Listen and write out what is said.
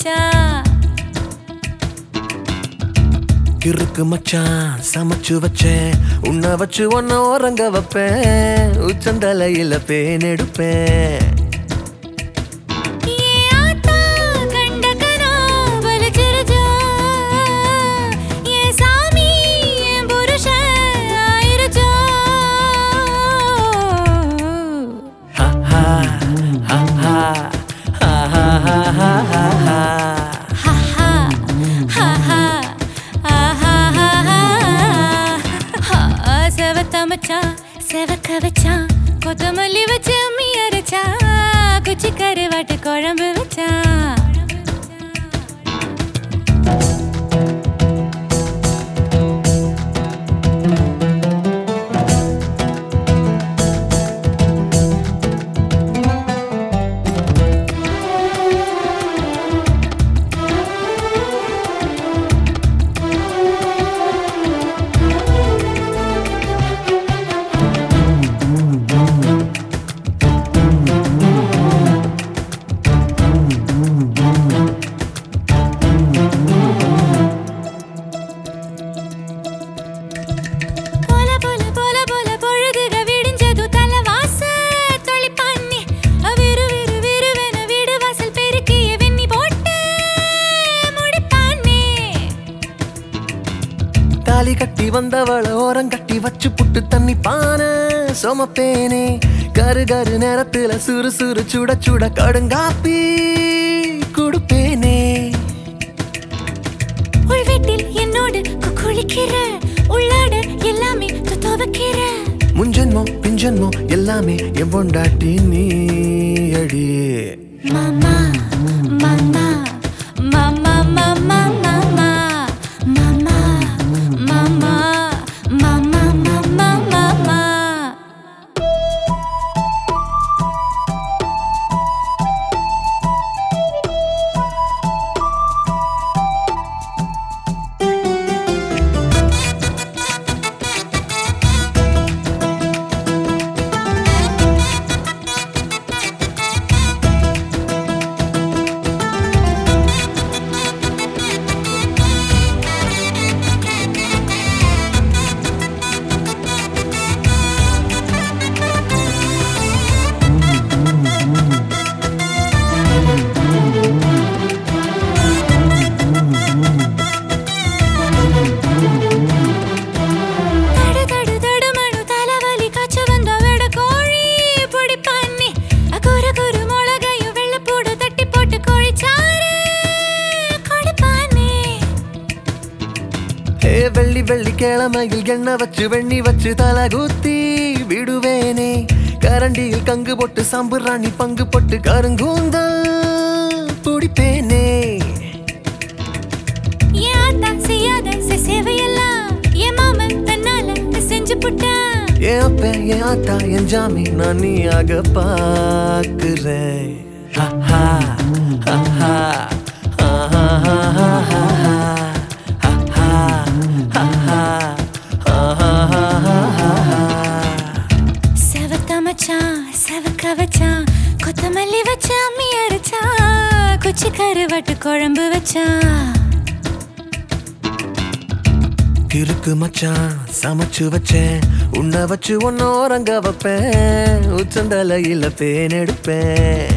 மச்சான் கிறுக்கு மச்சான் சமைச்சு வச்சேன் உன்னை வச்சு ஒன்ன உறங்க வைப்பேன் உச்சந்தலையில பேன் எடுப்பேன் ஏ ஆத்தா கண்ட கனவு பலிச்சிருச்சா? ஏ சாமி என் புருஷன் ஆயிருச்சா? ஹா, ஹா, ஹா, ஹா, ஹா, ஹா, ஹா, ஹா, ஹா, ஹா. Haha, haha, ஆஹாஹாஹா. ஆ, செவத்த மச்சான், செவக்க வச்சான் கொத்தமல்லி வச்சு அம்மி அரைச்சா குச்சி கருவாட்டு குழம்பு வச்சான் போல போல போல போல பொழுதுக விடிஞ்சது தல வாச தொளிப்பாண்ணி விறு விறு விறுவென வீடு வாசல் பெருக்கிய வெண்ணி போட்டு முடிப்பாண்ணே தாலி கட்டி வந்தவள ஓரம் கட்டி வச்சு புட்டு தண்ணி பானை சோமப்பேனே கரு கரு நேரத்துல சுறு சுறு சுட சுட கடுங்காப்பி கொடுப்பேனே உள்வீட்டில் என்னோடு குளிக்கிற உள்ளாட எல்லாமே துவைக்கிற முன்ஜென்மோ பின்ஜென்மோ எல்லாமே என் பொண்டாட்டி நீ அடி மாமா மாமா மாமா மாமா மாமா மாமா மாமா மாமா மாமா மாமா தடு தடு தடு மணு தலைவலி காய்ச்ச வந்த விட கோழி பொடி பண்ணி குறு குறு மிளகையும் வெள்ளப்பூடு தட்டி போட்டு கோழிச்சாறு கொடுப்பானே ஏ வெள்ளி வெள்ளி கிழமையில் எண்ணெய் வச்சு வெண்ணி வச்சு தலை குத்தி விடுவேனே கரண்டியில் கங்கு போட்டு சாம்பிராணி பங்கு போட்டு கருங்கூந்தல் பிடிப்பேனே என் ஆத்தா செய்யாத செ- சேவையெல்லாம் என் மாமன் தன்னால செஞ்சு புட்டான் என் அப்ப என் ஆத்தா என் ஜாமி நான் நீயாக பார்க்கிறேன் ஹா, ஹா, ஹா, ஹா, ஹா, ஹா, ஹா, ஹா, ஹா, ஹா. ஹா, ஹா, ஹா, ஹா, ஹா, ஹா, ஹா, ஹா, ஹா, ஹா. செவத்த மச்சான் செவக்க வச்சான் கொத்தமல்லி வச்சு அம்மி அரைச்சா குச்சி கருவாட்டு குழம்பு வச்சா கிறுக்கு மச்சான் சமைச்சு வச்சேன் உன்னை வச்சு ஒன்னு உறங்க வைப்பேன் உச்சந்தலையில பேன் எடுப்பேன்